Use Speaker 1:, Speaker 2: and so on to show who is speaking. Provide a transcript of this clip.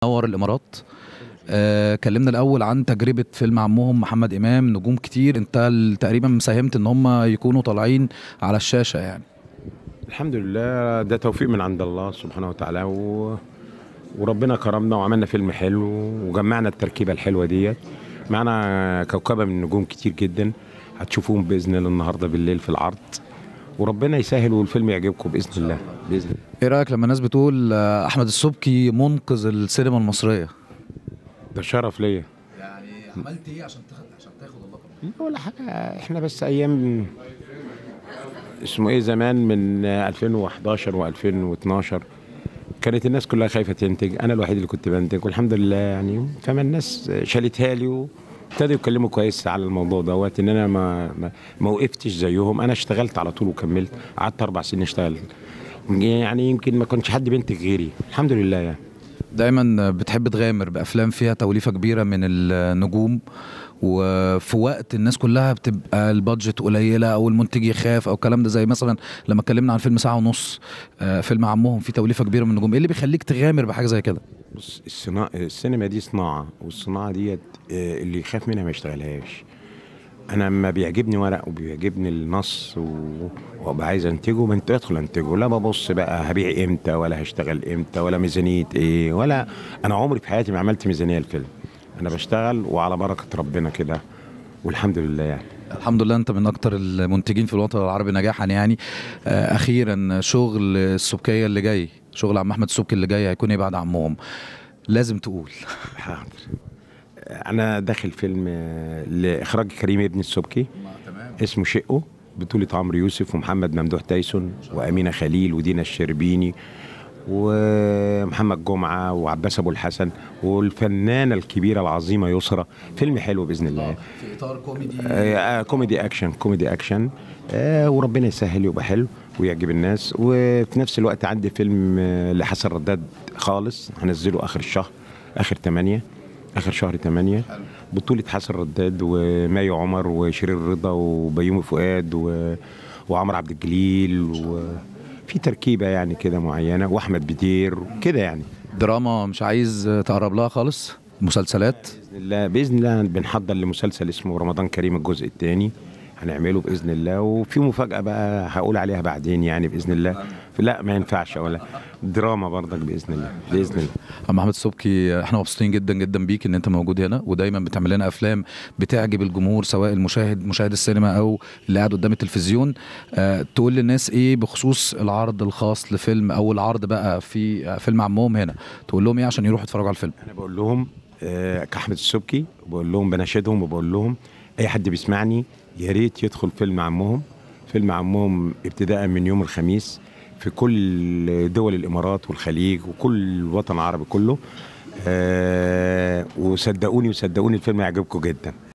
Speaker 1: نور الامارات آه كلمنا الاول عن تجربه فيلم عمهم محمد امام نجوم كتير انت ال- تقريبا مساهمت ان هم يكونوا طالعين على الشاشه يعني
Speaker 2: الحمد لله ده توفيق من عند الله سبحانه وتعالى و... وربنا كرمنا وعملنا فيلم حلو وجمعنا التركيبه الحلوه ديت معنا كوكبه من نجوم كتير جدا هتشوفوهم باذن الله النهارده بالليل في العرض وربنا يسهل والفيلم يعجبكم باذن الله باذن الله
Speaker 1: ايه رايك لما الناس بتقول آه، احمد السبكي منقذ السينما المصريه
Speaker 2: ده شرف ليا
Speaker 1: يعني عملت ايه عشان تاخد عشان تاخد اللقب
Speaker 2: ولا حاجه احنا بس ايام اسمه ايه زمان من 2011 و2012 كانت الناس كلها خايفه تنتج انا الوحيد اللي كنت بنتج والحمد لله يعني فما الناس شالتها لي وابتدوا يتكلموا كويس على الموضوع دوت ان انا ما ما, ما وقفتش زيهم انا اشتغلت على طول وكملت قعدت اربع سنين اشتغل يعني يمكن ما كنتش حد بينتج غيري الحمد لله يعني
Speaker 1: دايما بتحب تغامر بافلام فيها توليفه كبيره من النجوم وفي وقت الناس كلها بتبقى البادجت قليله او المنتج يخاف او الكلام ده زي مثلا لما اتكلمنا عن فيلم ساعه ونص آه، فيلم عمهم فيه توليفه كبيره من النجوم ايه اللي بيخليك تغامر بحاجه زي كده
Speaker 2: بص الصناعة السينما دي صناعة والصناعة ديت آه، اللي يخاف منها ما يشتغلهاش أنا لما بيعجبني ورق وبيعجبني النص و- وأبقى عايز أنتجه بنت أدخل أنتجه لا ببص بقى هبيع إمتى ولا هشتغل إمتى ولا ميزانية إيه ولا أنا عمري في حياتي ما عملت ميزانية الفيلم أنا بشتغل وعلى بركة ربنا كده والحمد لله يعني
Speaker 1: الحمد لله انت من اكتر المنتجين في الوطن العربي نجاحا يعني آه، اخيرا شغل السبكيه اللي جاي شغل عم احمد السبكي اللي جاي هيكون ايه بعد عمهم لازم تقول
Speaker 2: حاضر أنا داخل فيلم آه، لإخراج كريم ابن السبكي اسمه شقه بطولة عمرو يوسف ومحمد ممدوح تايسون وأمينة خليل ودينا الشربيني ومحمد جمعة وعباس أبو الحسن والفنانة الكبيرة العظيمة يسرى فيلم حلو بإذن الله
Speaker 1: في اطار كوميدي
Speaker 2: آه آه، كوميدي أكشن كوميدي أكشن آه وربنا يسهل يبقى حلو ويعجب الناس وفي نفس الوقت عندي فيلم آه، لحسن رداد خالص هنزله آخر الشهر آخر 8 آخر شهر 8 بطولة حسن رداد وماي عمر وشيرين رضا وبيومي فؤاد و... وعمرو عبد الجليل وفي تركيبة يعني كده معينة وأحمد بدير كده يعني
Speaker 1: دراما مش عايز تقرب لها خالص مسلسلات
Speaker 2: بإذن الله بإذن الله بنحضر لمسلسل اسمه رمضان كريم الجزء الثاني هنعمله بإذن الله وفي مفاجأة بقى هقول عليها بعدين يعني بإذن الله لا ما ينفعش ولا دراما برضك بإذن الله بإذن الله
Speaker 1: عم احمد السبكي احنا مبسوطين جدا جدا بيك ان انت موجود هنا ودايما بتعمل لنا افلام بتعجب الجمهور سواء المشاهد مشاهد السينما او اللي قاعد قدام التلفزيون أه تقول للناس ايه بخصوص العرض الخاص لفيلم او العرض بقى في آه، فيلم عمهم هنا تقول لهم ايه عشان يروحوا يتفرجوا على الفيلم
Speaker 2: انا بقول لهم آه، كاحمد السبكي بقول لهم بناشدهم وبقول لهم اي حد بيسمعني يا ريت يدخل فيلم عمهم فيلم عمهم ابتداء من يوم الخميس في كل دول الامارات والخليج وكل الوطن العربي كله آه وصدقوني وصدقوني الفيلم هيعجبكم جدا